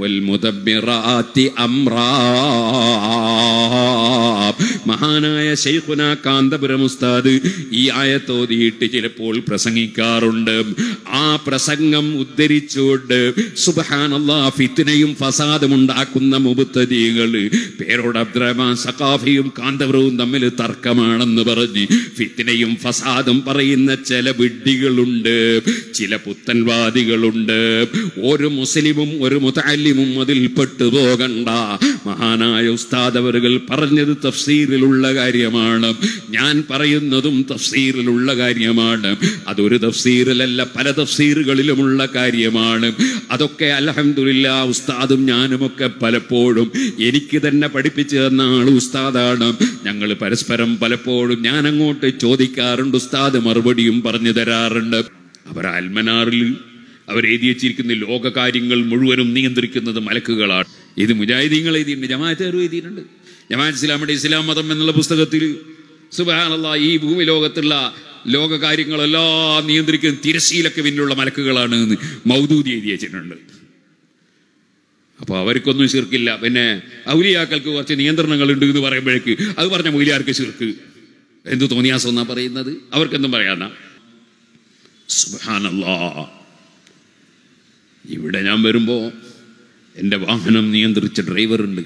വൽമുദബ്ബിറാത്തി അംറാ മഹാനായ ശൈഖുന കാന്തപുരം ഉസ്താദ് ഈ ആയത്തോതിയിട്ട് ചിലപ്പോൾ പ്രസംഗിക്കാറുണ്ട് ആ പ്രസംഗം ഉദ്ധരിച്ചുകൊണ്ട് സുബഹാനല്ലാ ഫിത്തിനയും ഫസാദും ഉണ്ടാക്കുന്ന മുബത്തതികൾ പേരോട് അബ്ദുറഹ്മാൻ സഖാഫിയും കാന്തപുരവും തമ്മിൽ തർക്കമാണെന്ന് പറഞ്ഞ് ഫിത്തിനയും ഫസാദും പറയുന്ന ചില വിഡ്ഢികളുണ്ട് ചില പുത്തൻവാദികളുണ്ട് ഒരു മുസ്ലിമും ഒരു മുതല്ലിമും അതിൽ പെട്ടുപോകണ്ട മഹാനായ ഉസ്താദ് അവരുകൾ പറഞ്ഞത് തഫ്സീറിലുള്ള കാര്യമാണ് ഞാൻ പറയുന്നതും തഫ്സീറിലുള്ള കാര്യമാണ് അതൊരു തഫ്സീറിലല്ല പല തഫ്സീറുകളിലുമുള്ള കാര്യമാണ് അതൊക്കെ അലഹമില്ല ഉസ്താദും ഞാനുമൊക്കെ പലപ്പോഴും എനിക്ക് തന്നെ പഠിപ്പിച്ചു തന്ന ആൾ ഉസ്താദാണ് ഞങ്ങൾ പരസ്പരം പലപ്പോഴും ഞാൻ അങ്ങോട്ട് ചോദിക്കാറുണ്ട് ഉസ്താദ് മറുപടിയും പറഞ്ഞു തരാറുണ്ട് അവർ അൽമനാറിൽ അവർ എഴുതി വെച്ചിരിക്കുന്ന ലോക കാര്യങ്ങൾ മുഴുവനും നിയന്ത്രിക്കുന്നത് മലക്കുകളാണ് ഇത് മുജാഹിദീങ്ങൾ എഴുതിയിട്ടുണ്ട് ജമാഅത്തേർ എഴുതിയിട്ടുണ്ട് ജമാഅത്ത് ഇസ്ലാമിന്റെ ഇസ്ലാം മതം എന്നുള്ള പുസ്തകത്തിൽ സുബാനല്ല ഈ ഭൂമി ലോകത്തുള്ള ലോക കാര്യങ്ങളെല്ലാം നിയന്ത്രിക്കുന്ന തിരശീലക്ക് പിന്നിലുള്ള മലക്കുകളാണ് എന്ന് മൗദൂദി എഴുതി വെച്ചിട്ടുണ്ട് അപ്പൊ അവർക്കൊന്നും ശീർക്കില്ല പിന്നെ ഔലിയാക്കൾക്ക് കുറച്ച് നിയന്ത്രണങ്ങളുണ്ട് എന്ന് പറയുമ്പോഴേക്ക് അത് പറഞ്ഞ മൊയിലാർക്ക് ശീർക്ക് എന്ത് തോന്നിയാസം എന്നാ പറയുന്നത് അവർക്കെന്തും പറയാന്നാ സുബാനല്ലാ ഇവിടെ ഞാൻ വരുമ്പോ എൻ്റെ വാഹനം നിയന്ത്രിച്ച ഡ്രൈവറുണ്ട്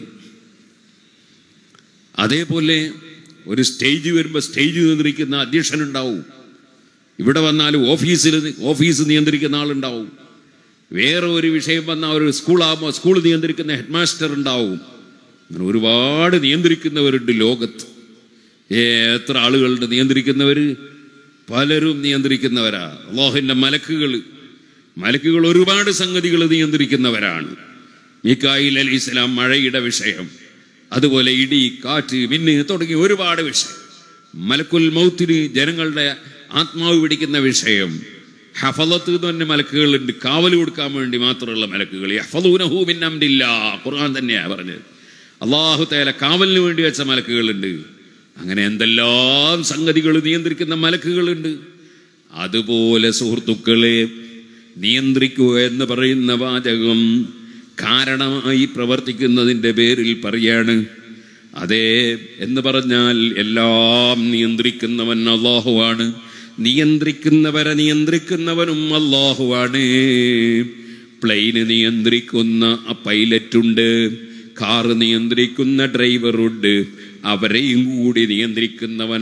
അതേപോലെ ഒരു സ്റ്റേജ് വരുമ്പോൾ സ്റ്റേജ് നിയന്ത്രിക്കുന്ന അധ്യക്ഷനുണ്ടാവും ഇവിടെ വന്നാൽ ഓഫീസിൽ ഓഫീസ് നിയന്ത്രിക്കുന്ന ആളുണ്ടാവും വേറെ ഒരു വിഷയം വന്നാൽ ഒരു സ്കൂളാകുമ്പോൾ സ്കൂൾ നിയന്ത്രിക്കുന്ന ഹെഡ് മാസ്റ്റർ ഉണ്ടാവും അങ്ങനെ ഒരുപാട് നിയന്ത്രിക്കുന്നവരുണ്ട് ലോകത്ത് എത്ര ആളുകളുണ്ട് നിയന്ത്രിക്കുന്നവർ പലരും നിയന്ത്രിക്കുന്നവരാ അള്ളാഹുവിൻ്റെ മലക്കുകൾ മലക്കുകൾ ഒരുപാട് സംഗതികൾ നിയന്ത്രിക്കുന്നവരാണ് മിക്കായിൽ അലി ഇസ്ലാം മഴയുടെ വിഷയം അതുപോലെ ഇടി കാറ്റ് മിന്ന് തുടങ്ങി ഒരുപാട് വിഷയം മലക്കുൽ മൗത്തിന് ജനങ്ങളുടെ ആത്മാവ് പിടിക്കുന്ന വിഷയം ഹഫലത്ത് തന്നെ മലക്കുകളുണ്ട് കാവൽ കൊടുക്കാൻ വേണ്ടി മാത്രമുള്ള മലക്കുകൾ യഹ്ഫദൂനഹു മിൻ അംരില്ലാ. ഖുർആൻ തന്നെയാ പറഞ്ഞത് അള്ളാഹു തേല കാവലിന് വേണ്ടി വെച്ച മലക്കുകളുണ്ട് അങ്ങനെ എന്തെല്ലാം സംഗതികൾ നിയന്ത്രിക്കുന്ന മലക്കുകളുണ്ട് അതുപോലെ സുഹൃത്തുക്കളെ നിയന്ത്രിക്കുക എന്ന് പറയുന്ന വാചകം കാരണമായി പ്രവർത്തിക്കുന്നതിൻ്റെ പേരിൽ പറയാണ് അതെ എന്ന് പറഞ്ഞാൽ എല്ലാം നിയന്ത്രിക്കുന്നവൻ അള്ളാഹുവാണ് നിയന്ത്രിക്കുന്നവരെ നിയന്ത്രിക്കുന്നവനും അള്ളാഹുവാണ് പ്ലെയിന് നിയന്ത്രിക്കുന്ന പൈലറ്റുണ്ട് കാറ് നിയന്ത്രിക്കുന്ന ഡ്രൈവറുണ്ട് അവരെയും കൂടി നിയന്ത്രിക്കുന്നവൻ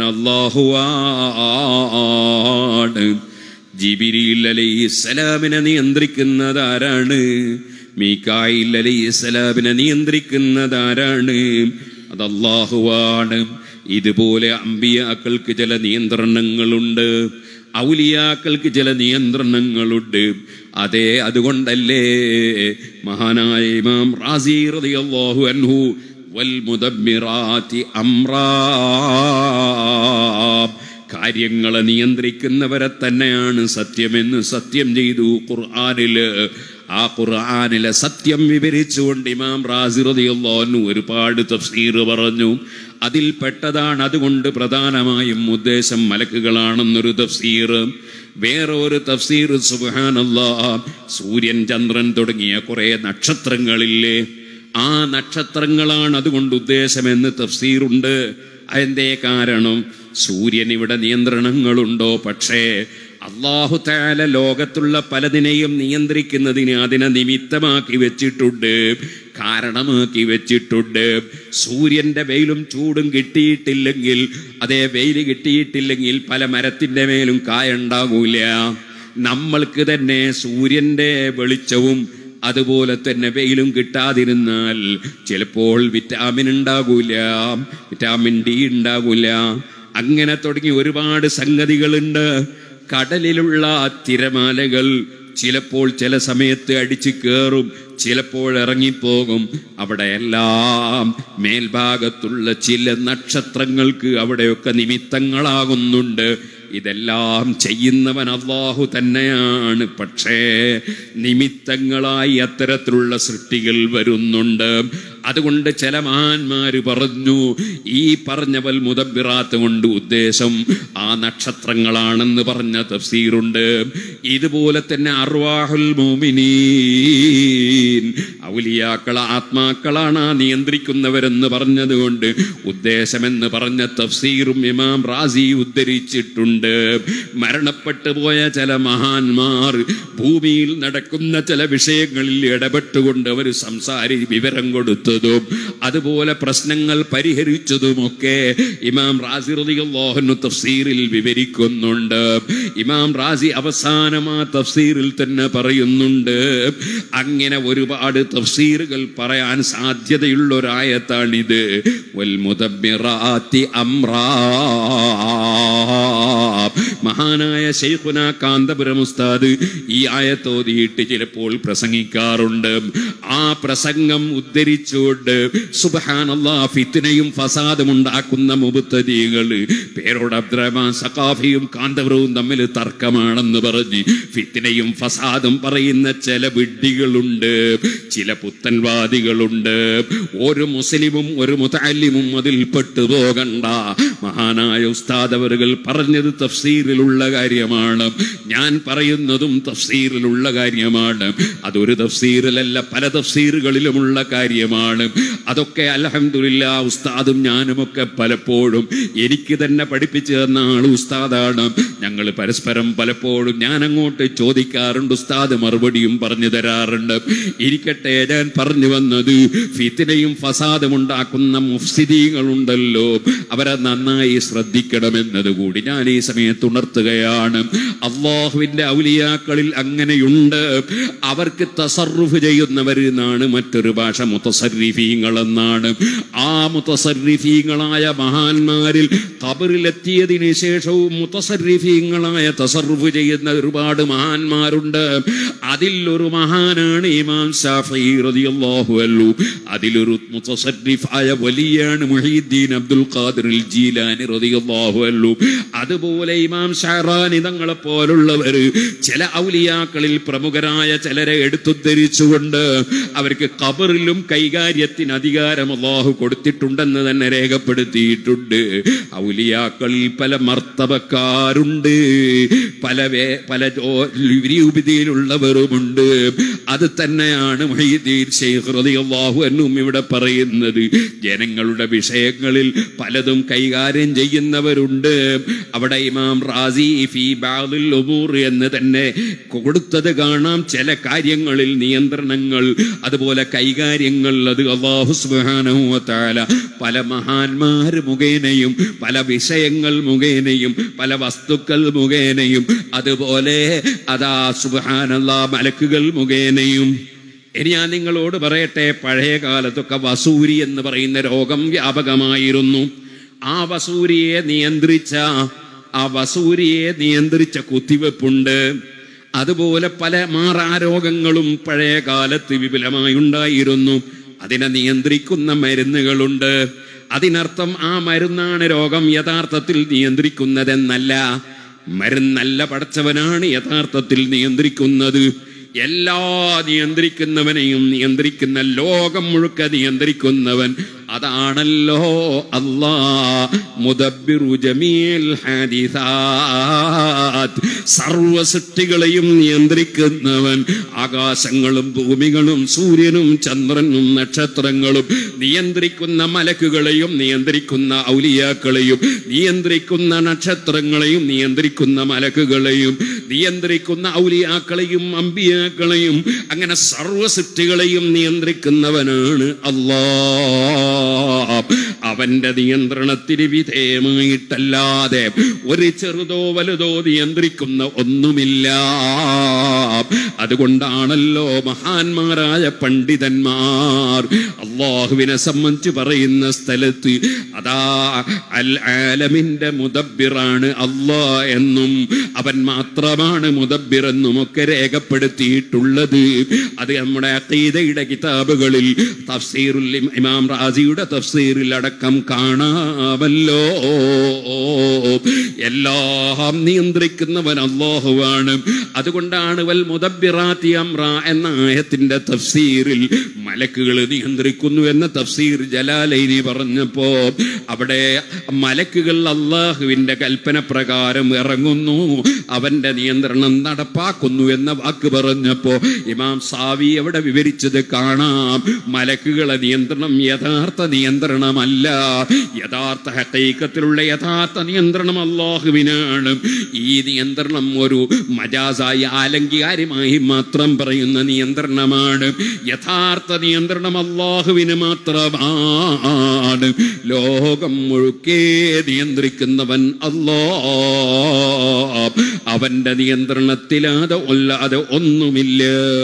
അള്ളാഹുവാണ് ജിബിരിയിൽ അലൈഹിസ്സലാമിനെ നിയന്ത്രിക്കുന്നത് ആരാണ് മീക്കായിൽ അലൈഹിസ്സലാമിനെ നിയന്ത്രിക്കുന്നത് ആരാണ് അത് അള്ളാഹുവാണ് ഇതുപോലെ അമ്പിയാക്കൾക്ക് ചില നിയന്ത്രണങ്ങളുണ്ട് ഔലിയാക്കൾക്ക് ചില നിയന്ത്രണങ്ങളുണ്ട് അതെ അതുകൊണ്ടല്ലേ മഹാനായ ഇമാം റാസി റളിയല്ലാഹു അൻഹു വൽ മുദബ്ബിറാത്തി അംറാ കാര്യങ്ങളെ നിയന്ത്രിക്കുന്നവരെ തന്നെയാണ് സത്യമെന്ന് സത്യം ചെയ്തു ഖുർആനില് ആ ഖുർആനിലെ സത്യം വിവരിച്ചുകൊണ്ട് ഇമാം റാസി റളിയല്ലാഹു ഒരുപാട് തഫ്സീർ പറഞ്ഞു അതിൽ പെട്ടതാണ് അതുകൊണ്ട് പ്രധാനമായും ഉദ്ദേശം മലക്കുകളാണെന്നൊരു തഫ്സീർ വേറെ ഒരു തഫ്സീർ സുബ്ഹാനല്ലാ സൂര്യൻ ചന്ദ്രൻ തുടങ്ങിയ കുറെ നക്ഷത്രങ്ങളില്ലേ ആ നക്ഷത്രങ്ങളാണ് അതുകൊണ്ട് ഉദ്ദേശമെന്ന് തഫ്സീറുണ്ട് അതിൻ്റെ കാരണം സൂര്യൻ ഇവിടെ നിയന്ത്രണങ്ങളുണ്ടോ പക്ഷേ അള്ളാഹു താല ലോകത്തുള്ള പലതിനെയും നിയന്ത്രിക്കുന്നതിന് അതിനെ നിമിത്തമാക്കി വെച്ചിട്ടുണ്ട് കാരണമാക്കി വെച്ചിട്ടുണ്ട് സൂര്യന്റെ വെയിലും ചൂടും കിട്ടിയിട്ടില്ലെങ്കിൽ അതേ വെയിൽ കിട്ടിയിട്ടില്ലെങ്കിൽ പല മരത്തിന്റെ മേലും കായ ഉണ്ടാകൂല നമ്മൾക്ക് തന്നെ സൂര്യന്റെ വെളിച്ചവും അതുപോലെ തന്നെ വെയിലും കിട്ടാതിരുന്നാൽ ചിലപ്പോൾ വിറ്റാമിൻ ഉണ്ടാകൂല വിറ്റാമിൻ ഡി ഉണ്ടാകൂല അങ്ങനെ തുടങ്ങി ഒരുപാട് സംഗതികളുണ്ട് കടലിലുള്ള തിരമാലകൾ ചിലപ്പോൾ ചില സമയത്ത് അടിച്ചു കയറും ചിലപ്പോൾ ഇറങ്ങിപ്പോകും അവിടെ എല്ലാം മേൽഭാഗത്തുള്ള ചില നക്ഷത്രങ്ങൾക്ക് അവിടെയൊക്കെ നിമിത്തങ്ങളാകുന്നുണ്ട് ഇതെല്ലാം ചെയ്യുന്നവൻ അള്ളാഹു തന്നെയാണ് പക്ഷേ നിമിത്തങ്ങളായി അത്തരത്തിലുള്ള സൃഷ്ടികൾ വരുന്നുണ്ട് അതുകൊണ്ട് ചില മഹാന്മാര് പറഞ്ഞു ഈ പറഞ്ഞവൽ മുതബിറാത്ത് കൊണ്ട് ഉദ്ദേശം ആ നക്ഷത്രങ്ങളാണെന്ന് പറഞ്ഞ തഫ്സീറുണ്ട് ഇതുപോലെ തന്നെ അർവാഹുൽ മോമിനീ ഔലിയാക്കൾ ആത്മാക്കളാണ് ആ നിയന്ത്രിക്കുന്നവരെന്ന് പറഞ്ഞതുകൊണ്ട് ഉദ്ദേശമെന്ന് പറഞ്ഞ തഫ്സീറും ഇമാം റാസി ഉദ്ധരിച്ചിട്ടുണ്ട് മരണപ്പെട്ടു പോയ ചില മഹാന്മാർ ഭൂമിയിൽ നടക്കുന്ന ചില വിഷയങ്ങളിൽ ഇടപെട്ടുകൊണ്ട് അവർ സംസാരി വിവരം കൊടുത്തതും അതുപോലെ പ്രശ്നങ്ങൾ പരിഹരിച്ചതുമൊക്കെ ഇമാം റാസി റളിയല്ലാഹു തഫ്സീറിൽ വിവരിക്കുന്നുണ്ട് ഇമാം റാസി അവസാനം ആ തഫ്സീറിൽ തന്നെ പറയുന്നുണ്ട് അങ്ങനെ ഒരുപാട് തഫ്സീറുകൾ പറയാൻ സാധ്യതയുള്ള ഒരായത്താണിത് വൽ മുദബ്ബിറാത്തി അംറാ മഹാനായ ശൈഖുന കാന്തപുരം ഉസ്താദ് ഈ ആയത്തോതിയിട്ട് ചിലപ്പോൾ പ്രസംഗിക്കാറുണ്ട് ആ പ്രസംഗം ഉദ്ധരിച്ചുകൊണ്ട് സുബഹാനല്ലാ ഫിത്തിനയും ഫസാദും ഉണ്ടാക്കുന്ന മുബത്തതികൾ പേരോട് അബ്ദുറഹ്മാൻ സഖാഫിയും കാന്തപുരവും തമ്മിൽ തർക്കമാണെന്ന് പറഞ്ഞ് ഫിത്തിനയും ഫസാദും പറയുന്ന ചില വിഡ്ഢികളുണ്ട് ചില പുത്തൻവാദികളുണ്ട് ഒരു മുസ്ലിമും ഒരു മുതാലിമും അതിൽ പെട്ടുപോകണ്ട മഹാനായ ഉസ്താദ് അവറുകൾ പറഞ്ഞത് തഫ്സീറിലുള്ള കാര്യമാണ് ഞാൻ പറയുന്നതും തഫ്സീറിലുള്ള കാര്യമാണ് അതൊരു തഫ്സീറിലല്ല പല തഫ്സീറുകളിലുമുള്ള കാര്യമാണ് അതൊക്കെ അലഹമില്ല ഉസ്താദും ഞാനുമൊക്കെ പലപ്പോഴും എനിക്ക് തന്നെ പഠിപ്പിച്ചു തന്ന ആൾ ഉസ്താദാണ് ഞങ്ങൾ പരസ്പരം പലപ്പോഴും ഞാൻ അങ്ങോട്ട് ചോദിക്കാറുണ്ട് ഉസ്താദ് മറുപടിയും പറഞ്ഞു തരാറുണ്ട് ഇരിക്കട്ടെ ഞാൻ പറഞ്ഞു വന്നത് ഫിത്തിനയും ഫസാദും ഉണ്ടാക്കുന്ന മുഫ്സിദീങ്ങളുണ്ടല്ലോ അവരെ നന്നായി ശ്രദ്ധിക്കണമെന്നത് കൂടി ഞാൻ ഈ സമയത്ത് ഉണർത്തുകയാണ് അള്ളാഹുവിന്റെ ഔലിയാക്കളിൽ അങ്ങനെയുണ്ട് അവർക്ക് തസറുഫ് ചെയ്യുന്നവർ എന്നാണ് മറ്റൊരു ഭാഷ മുത്തസരിഫീങ്ങൾ എന്നാണ് ആ മുത്തസരിഫീങ്ങളായ മഹാന്മാരിൽ കബറിലെത്തിയതിനു ശേഷവും മുത്തസരിഫീങ്ങളായ തസറുഫ് ചെയ്യുന്ന ഒരുപാട് മഹാന്മാരുണ്ട് അതിൽ ഒരു മഹാനാണ് ഇമാം ഷാഫി റളിയല്ലാഹു അൻഹു അതിലൊരു മുത്തസരിഫായ വലിയാണ് മുഹീദ്ദീൻ അബ്ദുൽ ഖാദിർ ജീലാനി റളിയല്ലാഹു അൻഹു അതുപോലെ ഇമാം ഷഹറാനി തങ്ങളെ പോലുള്ളവർ ചില ഔലിയാക്കളിൽ പ്രമുഖരായ ചിലരെ എടുത്തുദ്ധരിച്ചുകൊണ്ട് അവർക്ക് കബറിലും കൈകാര്യത്തിന് അധികാരം അള്ളാഹു കൊടുത്തിട്ടുണ്ടെന്ന് തന്നെ രേഖപ്പെടുത്തിയിട്ടുണ്ട് ഔലിയാക്കളിൽ പല മർത്തവക്കാരുണ്ട് പല വേ- പല ജോ- രൂപതയിലുള്ളവരുമുണ്ട് അത് തന്നെയാണ് മൊഹീദ്ദീൻ ശൈഖ് റളിയല്ലാഹു അൻഹും ഇവിടെ പറയുന്നത് ജനങ്ങളുടെ വിഷയങ്ങളിൽ പലതും കൈകാര്യം ചെയ്യുന്നവരുണ്ട് അവിടെ ഇമാം റാസി ഫി ബാദിൽ ഉമൂർ എന്ന് തന്നെ കൊടുത്തത് കാണാം ചില കാര്യങ്ങളിൽ നിയന്ത്രണങ്ങൾ അതുപോലെ കൈകാര്യങ്ങൾ അത് അള്ളാഹു സുബ്ഹാനഹു വ തആല പല മഹാന്മാർ മുഖേനയും പല വിഷയങ്ങൾ മുഖേനയും പല വസ്തുക്കൾ മുഖേനയും അതുപോലെ അതാ സുബ്ഹാനല്ലാ മലക്കുകൾ മുഖേനയും ഇനി ഞാൻ നിങ്ങളോട് പറയട്ടെ പഴയ കാലത്തൊക്കെ വസൂരി എന്ന് പറയുന്ന രോഗം വ്യാപകമായിരുന്നു ആ വസൂരിയെ നിയന്ത്രിച്ച ആ വസൂരിയെ നിയന്ത്രിച്ച കുത്തിവെപ്പുണ്ട് അതുപോലെ പല മാറാരോഗങ്ങളും പഴയ കാലത്ത് വിപുലമായി ഉണ്ടായിരുന്നു അതിനെ നിയന്ത്രിക്കുന്ന മരുന്നുകളുണ്ട് അതിനർത്ഥം ആ മരുന്നാണ് രോഗം യഥാർത്ഥത്തിൽ നിയന്ത്രിക്കുന്നതെന്നല്ല മരുന്നല്ല പടച്ചവനാണ് യഥാർത്ഥത്തിൽ നിയന്ത്രിക്കുന്നത് എല്ലാ നിയന്ത്രിക്കുന്നവനെയും നിയന്ത്രിക്കുന്ന ലോകം മുഴുക്ക നിയന്ത്രിക്കുന്നവൻ അതാണല്ലോ അല്ലാ മുദബ്ബിറു ജമീൽ ഹാദിസാത്ത് സർവ സൃഷ്ടികളെയും നിയന്ത്രിക്കുന്നവൻ ആകാശങ്ങളും ഭൂമികളും സൂര്യനും ചന്ദ്രനും നക്ഷത്രങ്ങളും നിയന്ത്രിക്കുന്ന മലക്കുകളെയും നിയന്ത്രിക്കുന്ന ഔലിയാക്കളെയും നിയന്ത്രിക്കുന്ന നക്ഷത്രങ്ങളെയും നിയന്ത്രിക്കുന്ന മലക്കുകളെയും നിയന്ത്രിക്കുന്ന ഔലിയാക്കളെയും അമ്പിയാക്കളെയും അങ്ങനെ സർവ സൃഷ്ടികളെയും നിയന്ത്രിക്കുന്നവനാണ് അല്ലാ അവന്റെ നിയന്ത്രണത്തിന് വിധേയമായിട്ടല്ലാതെ ഒരു ചെറുതോ വലുതോ നിയന്ത്രിക്കുന്ന ഒന്നുമില്ല അതുകൊണ്ടാണല്ലോ മഹാന്മാരായ പണ്ഡിതന്മാർ അള്ളാഹുവിനെ സംബന്ധിച്ച് പറയുന്ന സ്ഥലത്ത് അതാ അൽ ആലമിന്റെ മുദബ്ബിറാണ് അള്ളാ എന്നും അവൻ മാത്രമാണ് മുദബ്ബിർ എന്നും ഒക്കെ രേഖപ്പെടുത്തിയിട്ടുള്ളത് അത് നമ്മുടെ അഖീദയുടെ കിതാബുകളിൽ തഫ്സീറുൽ ഇം- ഇമാം റാസിയുടെ തഫ്സീറിൽ അടക്കം കാണാമല്ലോ എല്ലാം നിയന്ത്രിക്കുന്നവൻ അള്ളാഹുവാണ് അതുകൊണ്ടാണ് വൽ മുദബ്ബിറാത്തി അംറ എന്ന ആയത്തിന്റെ തഫ്സീറിൽ മലക്കുകൾ നിയന്ത്രിക്കുന്നു എന്ന തഫ്സീർ ജലാലൈനി പറഞ്ഞപ്പോ അവിടെ മലക്കുകൾ അള്ളാഹുവിന്റെ കൽപ്പന പ്രകാരം ഇറങ്ങുന്നു അവന്റെ നിയന്ത്രണം നടപ്പാക്കുന്നു എന്ന വാക്ക് പറഞ്ഞപ്പോ ഇമാം സാവി അവിടെ വിവരിച്ചത് കാണാം മലക്കുകളെ നിയന്ത്രണം യഥാർത്ഥ നിയന്ത്രണമല്ല യഥാർത്ഥ ഹക്കൈക്കത്തിലുള്ള യഥാർത്ഥ നിയന്ത്രണം അള്ളാഹുവിനാണ് ഈ നിയന്ത്രണം ഒരു മജാസായി ആലങ്കാരികമായി മാത്രം പറയുന്ന നിയന്ത്രണമാണ് യഥാർത്ഥ നിയന്ത്രണം അള്ളാഹുവിന് മാത്രമാണ് ലോകം മുഴുക്കെ നിയന്ത്രിക്കുന്നവൻ അല്ലാ അവന്റെ നിയന്ത്രണത്തിലാതെ അല്ലാതെ ഒന്നുമില്ല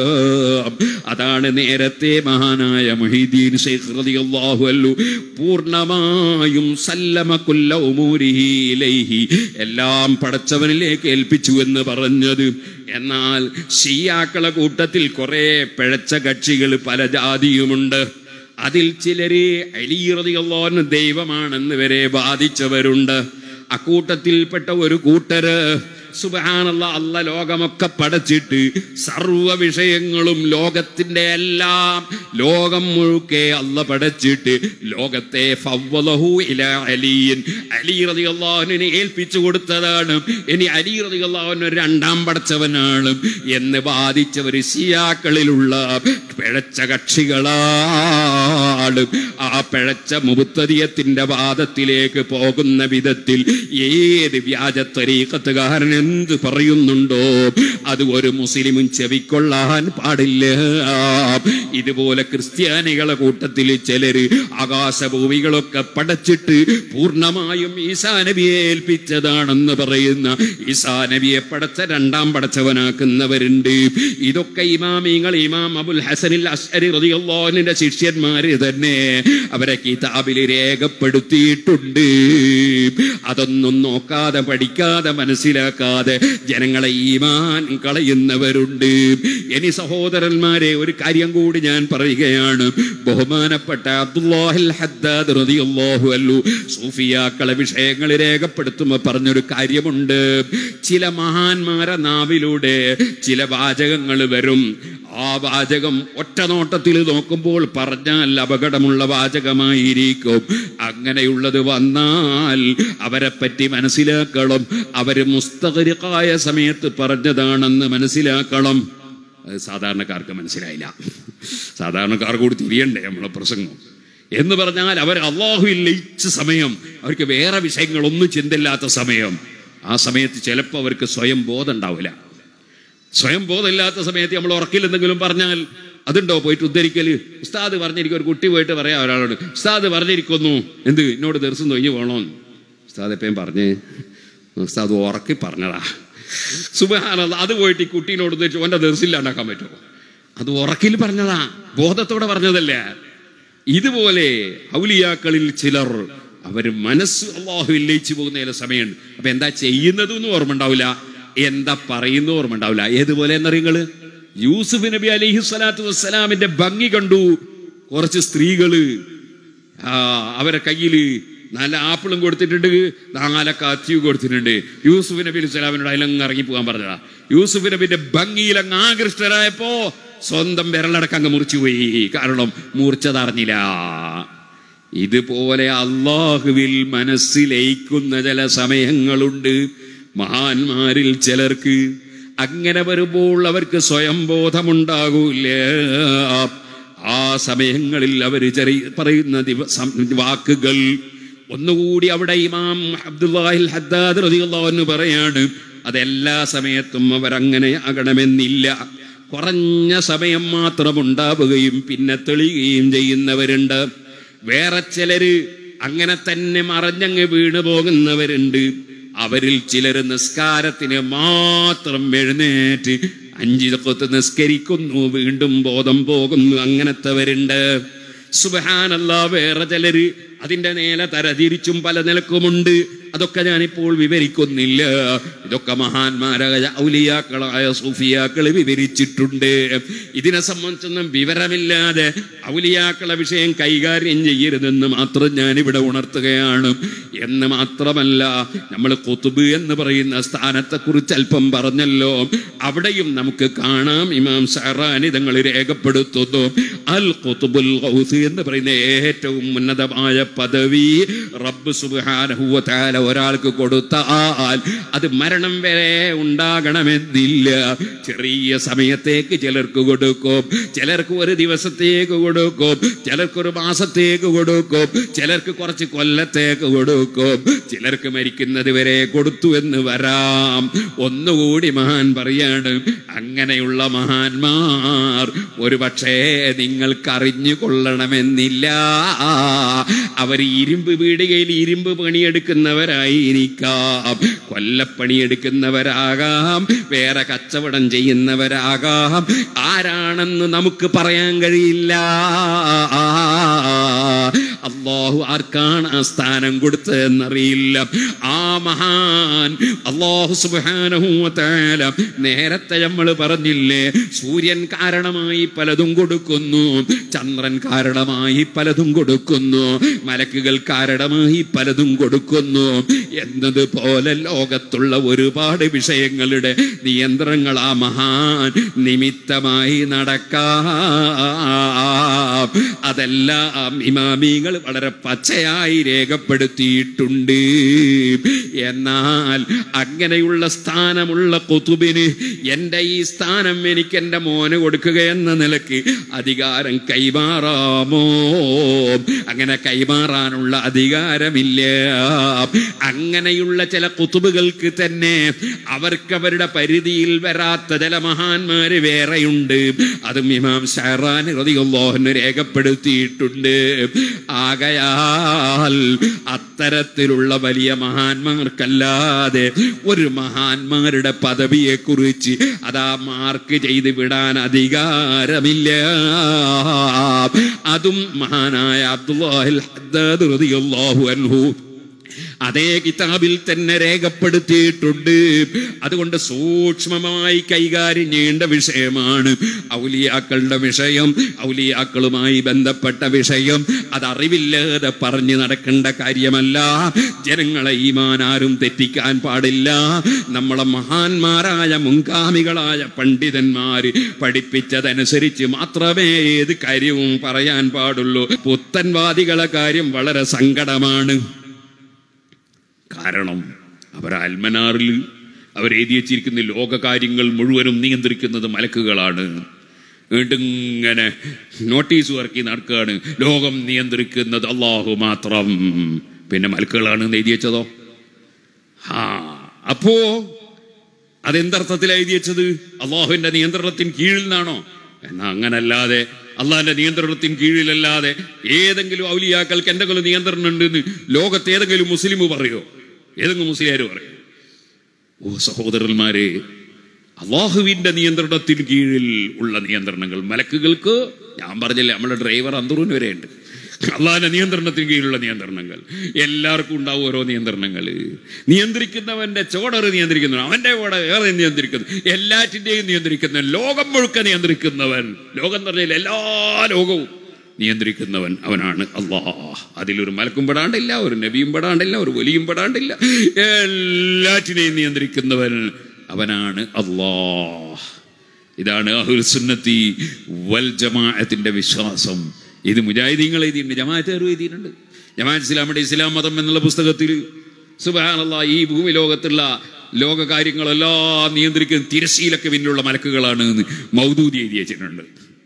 അതാണ് നേരത്തെ മഹാനായ മുഹീദ്ദീൻ ശൈഖ് റളിയല്ലാഹു അൻഹു പൂർണ്ണമായും സല്ലമ കുല്ല ഉമൂരിഹി ഇലൈഹി എല്ലാം പടച്ചവനിലേക്ക് ഏൽപ്പിച്ചു എന്ന് പറഞ്ഞത് എന്നാൽ ഷിയാക്കളെ കൂട്ടത്തിൽ കുറെ പിഴച്ച കക്ഷികൾ പല ജാതിയുമുണ്ട് അതിൽ ചിലര് അലിയറിയുള്ളവന് ദൈവമാണെന്ന് വരെ ബാധിച്ചവരുണ്ട് അക്കൂട്ടത്തിൽപ്പെട്ട ഒരു കൂട്ടര് സുബാനുള്ള അല്ല ലോകമൊക്കെ പടച്ചിട്ട് സർവ വിഷയങ്ങളും ലോകത്തിന്റെ എല്ലാം ലോകം മുഴുക്കെ അല്ല പടച്ചിട്ട് ലോകത്തെ ഫവ്വലഹു ഇല അലിയൻ അലി റളിയല്ലാഹുവിനെ ഏൽപ്പിച്ചു കൊടുത്തതാണ് ഇനി അലി റളിയല്ലാഹുവിന് ഒരു രണ്ടാം പടച്ചവനാണ് എന്ന് ബാധിച്ചവർ സിയാക്കളിലുള്ള പിഴച്ച കക്ഷികളാണ് ആ പിഴച്ച മുബുത്തരിയത്തിന്റെ വാദത്തിലേക്ക് പോകുന്ന വിധത്തിൽ ഏത് വ്യാജ തരീക്കത്തുകാരൻ എന്ത് പറയുന്നുണ്ടോ അത് ഒരു മുസ്ലിമും ചെവിക്കൊള്ളാൻ പാടില്ല ഇതുപോലെ ക്രിസ്ത്യാനികളെ കൂട്ടത്തിൽ ചിലര് ആകാശഭൂമികളൊക്കെ പടച്ചിട്ട് പൂർണ്ണമായും ഈസാ നബിയെ ഏൽപ്പിച്ചതാണെന്ന് പറയുന്ന ഈസാ നബിയെ പടച്ച രണ്ടാം പടച്ചവനാക്കുന്നവരുണ്ട് ഇതൊക്കെ ഇമാമിങ്ങൾ ഇമാം അബുൽ ഹസനിൽ അസ്അരി റളിയല്ലാഹുവിന്റെ ശിഷ്യന്മാര് തന്നെ അവരെ കിതാബിൽ രേഖപ്പെടുത്തിയിട്ടുണ്ട് അതൊന്നും നോക്കാതെ പഠിക്കാതെ മനസ്സിലാക്കാതെ ജനങ്ങളെ ഈമാൻ കളയുന്നവരുണ്ട് ഇനി സഹോദരന്മാരെ ഒരു കാര്യം കൂടി ഞാൻ പറയുകയാണ് ബഹുമാനപ്പെട്ട അബ്ദുല്ലാഹിൽ ഹദ്ദാദ് റളിയല്ലാഹു അൻഹു സൂഫിയാക്കളെ വിഷയങ്ങൾ രേഖപ്പെടുത്തുമ്പോൾ പറഞ്ഞൊരു കാര്യമുണ്ട് ചില മഹാന്മാരെ നാവിലൂടെ ചില വാചകങ്ങൾ വരും ആ വാചകം ഒറ്റ നോട്ടത്തിൽ നോക്കുമ്പോൾ പറഞ്ഞാൽ അപകടമുള്ള വാചകമായിരിക്കും അങ്ങനെയുള്ളത് വന്നാൽ അവരെ പറ്റി മനസ്സിലാക്കണം അവര് മുസ്തകരിക്കായ സമയത്ത് പറഞ്ഞതാണെന്ന് മനസ്സിലാക്കണം അത് സാധാരണക്കാർക്ക് മനസ്സിലായില്ല സാധാരണക്കാർക്ക് കൂടി തിരിയണ്ടേ നമ്മളെ പ്രസംഗം എന്ന് പറഞ്ഞാൽ അവർ അള്ളാഹുവിൽ ലയിച്ച സമയം അവർക്ക് വേറെ വിഷയങ്ങളൊന്നും ചിന്തയില്ലാത്ത സമയം ആ സമയത്ത് ചിലപ്പോൾ അവർക്ക് സ്വയം ബോധം ഉണ്ടാവില്ല സ്വയം ബോധമില്ലാത്ത സമയത്ത് നമ്മൾ ഉറക്കിൽ എന്തെങ്കിലും പറഞ്ഞാൽ അതുണ്ടോ പോയിട്ട് ഉദ്ധരിക്കല് ഉസ്താദ് പറഞ്ഞിരിക്കും ഒരു കുട്ടി പോയിട്ട് പറയാം ഒരാളോട് ഉസ്താദ് പറഞ്ഞിരിക്കുന്നു എന്ത് എന്നോട് ദിവസം തൊഴിഞ്ഞു പോകണോന്ന് ഉസ്താദ് എപ്പോഴും പറഞ്ഞ് ഉസ്താദ് ഉറക്കി പറഞ്ഞതാ സുബഹാനല്ല അത് പോയിട്ട് ഈ കുട്ടീനോട് ഉദ്ദേശിച്ചു ഓൻ്റെ ദിവസമില്ലാണ്ടാക്കാൻ പറ്റുമോ അത് ഉറക്കിൽ പറഞ്ഞതാ ബോധത്തോടെ പറഞ്ഞതല്ല ഇതുപോലെ ഔലിയാക്കളിൽ ചിലർ അവർ മനസ്സ് അള്ളാഹു ലയിച്ചു പോകുന്ന ചില സമയമുണ്ട് അപ്പൊ എന്താ ചെയ്യുന്നതെന്ന് ഓർമ്മ ഉണ്ടാവില്ല എന്താ പറയുന്ന ഓർമ്മ ഉണ്ടാവില്ല ഏതുപോലെ എന്നറിയങ്ങള് യൂസുഫ് നബി അലൈഹി സ്വലാത്തു വസ്സലാമിന്റെ ഭംഗി കണ്ടു കുറച്ച് സ്ത്രീകള് ആ അവരെ കയ്യില് നല്ല ആപ്പിളും കൊടുത്തിട്ടുണ്ട് നാല കത്തിയും കൊടുത്തിട്ടുണ്ട് യൂസുഫ് നബി അലൈഹി സ്വലാമിനോട് അതിലങ്ങ് ഇറങ്ങി പോകാൻ പറഞ്ഞതാ യൂസുഫ് നബിന്റെ ഭംഗിയിൽ അങ്ങ് ആകൃഷ്ടരായപ്പോ സ്വന്തം വിരലടക്കം അങ്ങ് മുറിച്ചു പോയി കാരണം മൂർച്ചതറിഞ്ഞില്ല ഇതുപോലെ അള്ളാഹുവിൽ മനസ്സിലയിക്കുന്ന ചില സമയങ്ങളുണ്ട് മഹാന്മാരിൽ ചിലർക്ക് അങ്ങനെ വരുമ്പോൾ അവർക്ക് സ്വയം ബോധമുണ്ടാകൂല ആ സമയങ്ങളിൽ അവർ ചെറിയ പറയുന്ന ദിവസം വാക്കുകൾ ഒന്നുകൂടി അവിടെ ഇമാം അബ്ദുല്ലാഹിൽ ഹദ്ദാദ് റളിയല്ലാഹു അൻഹു പറയാണ് അതെല്ലാ സമയത്തും അവരങ്ങനെ ആകണമെന്നില്ല കുറഞ്ഞ സമയം മാത്രം ഉണ്ടാവുകയും പിന്നെ തെളിയുകയും ചെയ്യുന്നവരുണ്ട് വേറെ ചിലര് അങ്ങനെ തന്നെ മറഞ്ഞങ്ങ് വീണു പോകുന്നവരുണ്ട് അവരിൽ ചിലർ നിസ്കാരത്തിന് മാത്രം എഴുന്നേറ്റ് അഞ്ചു കൊത്ത് നിസ്കരിക്കുന്നു വീണ്ടും ബോധം പോകുന്നു അങ്ങനത്തെവരുണ്ട് സുബഹാനല്ല വേറെ ചിലര് അതിന്റെ നേരെ തരതിരിച്ചും പല നിലക്കുമുണ്ട് അതൊക്കെ ഞാനിപ്പോൾ വിവരിക്കുന്നില്ല ഇതൊക്കെ മഹാന്മാരായ ഔലിയാക്കളായ സൂഫിയാക്കൾ വിവരിച്ചിട്ടുണ്ട് ഇതിനെ സംബന്ധിച്ചൊന്നും വിവരമില്ലാതെ ഔലിയാക്കളെ വിഷയം കൈകാര്യം ചെയ്യരുതെന്ന് മാത്രം ഞാനിവിടെ ഉണർത്തുകയാണ് എന്ന് മാത്രമല്ല നമ്മൾ കുത്തുബ് എന്ന് പറയുന്ന സ്ഥാനത്തെക്കുറിച്ച് അല്പം പറഞ്ഞല്ലോ അവിടെയും നമുക്ക് കാണാം ഇമാം ഷഹറാനി തങ്ങൾ രേഖപ്പെടുത്തുന്നു അൽ കുത്തുബുൽ ഗൗസ് എന്ന് പറയുന്ന ഏറ്റവും ഉന്നതമായ പദവി റബ്ബ് സുബ്ഹാനഹു വ തആല ഒരാൾക്ക് കൊടുത്താൽ അത് മരണം വരെ ഉണ്ടാകണമെന്നില്ല ചെറിയ സമയത്തേക്ക് ചിലർക്ക് കൊടുക്കും ചിലർക്ക് ഒരു ദിവസത്തേക്ക് കൊടുക്കും ചിലർക്ക് ഒരു മാസത്തേക്ക് കൊടുക്കും ചിലർക്ക് കുറച്ച് കൊല്ലത്തേക്ക് കൊടുക്കും ചിലർക്ക് മരിക്കുന്നത് വരെ കൊടുത്തു എന്ന് വരാം ഒന്നുകൂടി മഹാൻ പറയാണ് അങ്ങനെയുള്ള മഹാന്മാർ ഒരു പക്ഷേ നിങ്ങൾക്ക് അറിഞ്ഞു കൊള്ളണമെന്നില്ല അവർ ഇരുമ്പ് വീടുകയിൽ ഇരുമ്പ് പണിയെടുക്കുന്നവരായിരിക്കാം കൊല്ലപ്പണിയെടുക്കുന്നവരാകാം വേറെ കച്ചവടം ചെയ്യുന്നവരാകാം ആരാണെന്ന് നമുക്ക് പറയാൻ കഴിയില്ല അള്ളാഹു ആർക്കാണ് ആ സ്ഥാനം കൊടുത്തതെന്നറിയില്ല ആ മഹാൻ അള്ളാഹു സുബ്ഹാനഹു വ തആല നേരത്തെ നമ്മൾ പറഞ്ഞില്ലേ സൂര്യൻ കാരണമായി പലതും കൊടുക്കുന്നു ചന്ദ്രൻ കാരണമായി പലതും കൊടുക്കുന്നു മലക്കുകൾ കാരണമായി പലതും കൊടുക്കുന്നു എന്നതുപോലെ ലോകത്തുള്ള ഒരുപാട് വിഷയങ്ങളുടെ നിയന്ത്രണങ്ങൾ ആ മഹാൻ നിമിത്തമായി നടക്കാം അതെല്ലാം ഇമാമികൾ വളരെ പച്ചയായി രേഖപ്പെടുത്തിയിട്ടുണ്ട് എന്നാൽ അങ്ങനെയുള്ള സ്ഥാനമുള്ള കുതുബിന് എൻ്റെ ഈ സ്ഥാനം എനിക്ക് എൻ്റെ മോന് കൊടുക്കുക എന്ന നിലക്ക് അധികാരം കൈമാറാമോ അങ്ങനെ കൈമാറാനുള്ള അധികാരമില്ല അങ്ങനെയുള്ള ചില കുത്തുബുകൾക്ക് തന്നെ അവർക്ക് അവരുടെ പരിധിയിൽ വരാത്ത ചില മഹാന്മാര് വേറെയുണ്ട് അതും ഇമാം ഷഹറാൻ റതിയുള്ളോഹന് രേഖപ്പെടുത്തിയിട്ടുണ്ട് ആകയാൽ അത്തരത്തിലുള്ള വലിയ മഹാന്മാർക്കല്ലാതെ ഒരു മഹാന്മാരുടെ പദവിയെ കുറിച്ച് അതാ മാർക്ക് ചെയ്ത് വിടാൻ അധികാരമില്ല അതും മഹാനായ അബ്ദുല്ലാഹിൽ ഹദ്ദാദ് റളിയല്ലാഹു അൻഹു അതേ കിതാബിൽ തന്നെ രേഖപ്പെടുത്തിയിട്ടുണ്ട് അതുകൊണ്ട് സൂക്ഷ്മമായി കൈകാര്യം ചെയ്യേണ്ട വിഷയമാണ് ഔലിയാക്കളുടെ വിഷയം ഔലിയാക്കളുമായി ബന്ധപ്പെട്ട വിഷയം അത് അറിവില്ലാതെ പറഞ്ഞു നടക്കേണ്ട കാര്യമല്ല ജനങ്ങളെ ഈമാൻ ആരും തെറ്റിക്കാൻ പാടില്ല നമ്മളെ മഹാന്മാരായ മുൻഗാമികളായ പണ്ഡിതന്മാര് പഠിപ്പിച്ചതനുസരിച്ച് മാത്രമേ ഏത് കാര്യവും പറയാൻ പാടുള്ളൂ പുത്തൻവാദികളെ കാര്യം വളരെ സങ്കടമാണ് കാരണം അവർ അൽമനാറിൽ അവരെഴുതി വച്ചിരിക്കുന്ന ലോകകാര്യങ്ങൾ മുഴുവനും നിയന്ത്രിക്കുന്നത് മലക്കുകളാണ് വീണ്ടിങ്ങനെ നോട്ടീസ് ഇറക്കി നടക്കുകയാണ് ലോകം നിയന്ത്രിക്കുന്നത് അള്ളാഹു മാത്രം പിന്നെ മലക്കുകളാണ് എന്ന് എഴുതി വെച്ചതോ ആ അപ്പോ അതെന്തർത്ഥത്തിലാണ് എഴുതി വെച്ചത് അള്ളാഹുവിന്റെ നിയന്ത്രണത്തിന് കീഴിൽ നിന്നാണോ എന്നാ അങ്ങനല്ലാതെ അള്ളാഹിന്റെ നിയന്ത്രണത്തിന് കീഴിലല്ലാതെ ഏതെങ്കിലും ഔലിയാക്കൾക്ക് എന്തെങ്കിലും നിയന്ത്രണം ഉണ്ടെന്ന് ലോകത്ത് ഏതെങ്കിലും മുസ്ലിം പറയോ ഏതെങ്കിലും മുസ്ലിയാർ പറയോ ഓ സഹോദരന്മാരെ അള്ളാഹുവിന്റെ നിയന്ത്രണത്തിന് കീഴിൽ ഉള്ള നിയന്ത്രണങ്ങൾ മലക്കുകൾക്ക് ഞാൻ പറഞ്ഞില്ലേ നമ്മുടെ ഡ്രൈവർ അന്തൂറിന് വരെ ഉണ്ട് അള്ളാഹിന്റെ നിയന്ത്രണത്തിന് കീഴിലുള്ള നിയന്ത്രണങ്ങൾ എല്ലാവർക്കും ഉണ്ടാവും ഓരോ നിയന്ത്രണങ്ങൾ നിയന്ത്രിക്കുന്നവന്റെ ചോടറ് നിയന്ത്രിക്കുന്നവൻ അവന്റെ കൂടെ ഏറെ നിയന്ത്രിക്കുന്നു എല്ലാറ്റിന്റെയും നിയന്ത്രിക്കുന്നവൻ ലോകം മുഴുക്ക നിയന്ത്രിക്കുന്നവൻ ലോകം എന്ന് പറഞ്ഞാൽ എല്ലാ ലോകവും നിയന്ത്രിക്കുന്നവൻ അവനാണ് അള്ളാഹ് അതിലൊരു മലക്കും പെടാണ്ടില്ല ഒരു നബിയും പെടാണ്ടില്ല ഒരു വലിയും പെടാണ്ടില്ല എല്ലാറ്റിനെയും നിയന്ത്രിക്കുന്നവൻ അവനാണ് അള്ളാഹ് ഇതാണ് അഹുൽ സുന്നത്തി വൽ ജമാഅത്തിന്റെ വിശ്വാസം ഇത് മുജാഹിദീങ്ങൾ എഴുതിയിട്ടുണ്ട് ജമാഅത്തുകാരും എഴുതിയിട്ടുണ്ട് ജമാഅത്ത് ഇസ്ലാമിന്റെ ഇസ്ലാം മതം എന്നുള്ള പുസ്തകത്തിൽ സുബാനല്ല ഈ ഭൂമി ലോകത്തുള്ള ലോക കാര്യങ്ങളെല്ലാം നിയന്ത്രിക്കുന്ന തിരശ്ശീലൊക്കെ പിന്നിലുള്ള മലക്കുകളാണ് എന്ന് മൗദൂദി എഴുതി വെച്ചിട്ടുണ്ട്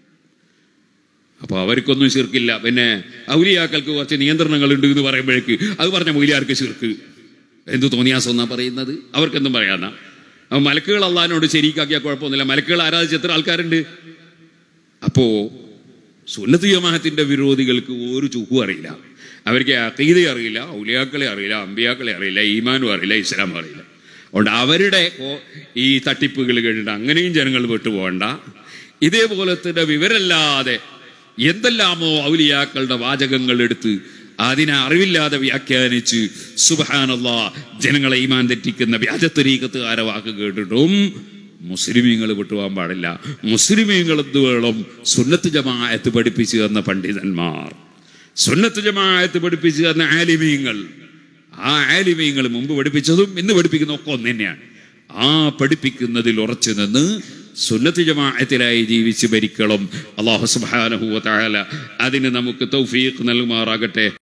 അപ്പൊ അവർക്കൊന്നും ശീർക്കില്ല പിന്നെ ഔലിയാക്കൾക്ക് കുറച്ച് നിയന്ത്രണങ്ങളുണ്ട് എന്ന് പറയുമ്പോഴേക്ക് അത് പറഞ്ഞ മൊയിലാർക്ക് ശീർക്ക് എന്ത് തോന്നിയാസം എന്നാ പറയുന്നത് അവർക്കെന്തും പറയാന്നാ അപ്പൊ മലക്കുകൾ അള്ളഹാനോട് ശരിക്കാക്കിയാൽ കുഴപ്പമൊന്നുമില്ല മലക്കുകൾ ആരാധിച്ച എത്ര ആൾക്കാരുണ്ട് അപ്പോ സുന്നത്ത് ജമാഅത്തിന്റെ വിരോധികൾക്ക് ഒരു ചുക്കും അറിയില്ല അവർക്ക് അക്കീത അറിയില്ല ഔലിയാക്കളെ അറിയില്ല അമ്പിയാക്കളെ അറിയില്ല ഈമാനും അറിയില്ല ഇസ്ലാം അറിയില്ല അതുകൊണ്ട് അവരുടെ കോ- ഈ തട്ടിപ്പുകൾ കേട്ടിട്ട് അങ്ങനെയും ജനങ്ങൾ വിട്ടുപോകണ്ട ഇതേപോലെ തന്നെ വിവരല്ലാതെ എന്തെല്ലാമോ ഔലിയാക്കളുടെ വാചകങ്ങൾ എടുത്ത് അതിനെ അറിവില്ലാതെ വ്യാഖ്യാനിച്ച് സുബഹാനല്ലാ ജനങ്ങളെ ഈമാൻ തെറ്റിക്കുന്ന വ്യാജത്തരീക്കത്തുകാരെ വാക്ക് കേട്ടിട്ടും മുസ്ലിമീങ്ങൾ വിട്ടുപോകാൻ പാടില്ല മുസ്ലിമീങ്ങൾ എന്ത് വേണം സുന്നത്ത് ജമാഅത്ത് പഠിപ്പിച്ചു തന്ന പണ്ഡിതന്മാർ സുന്നത്ത് ജമാഅത്ത് പഠിപ്പിച്ചു തന്ന ആലിമീങ്ങൾ ആ ആലിമീങ്ങൾ മുമ്പ് പഠിപ്പിച്ചതും ഇന്ന് പഠിപ്പിക്കുന്ന ഒക്കെ ഒന്ന് തന്നെയാണ് ആ പഠിപ്പിക്കുന്നതിൽ ഉറച്ചു നിന്ന് സുന്നത്ത് ജമാഅത്തിലായി ജീവിച്ച് ഭരിക്കണം അള്ളാഹു സുബ്ഹാനഹു വ തആല അതിന് നമുക്ക് തൗഫീഖ് നൽകുമാറാകട്ടെ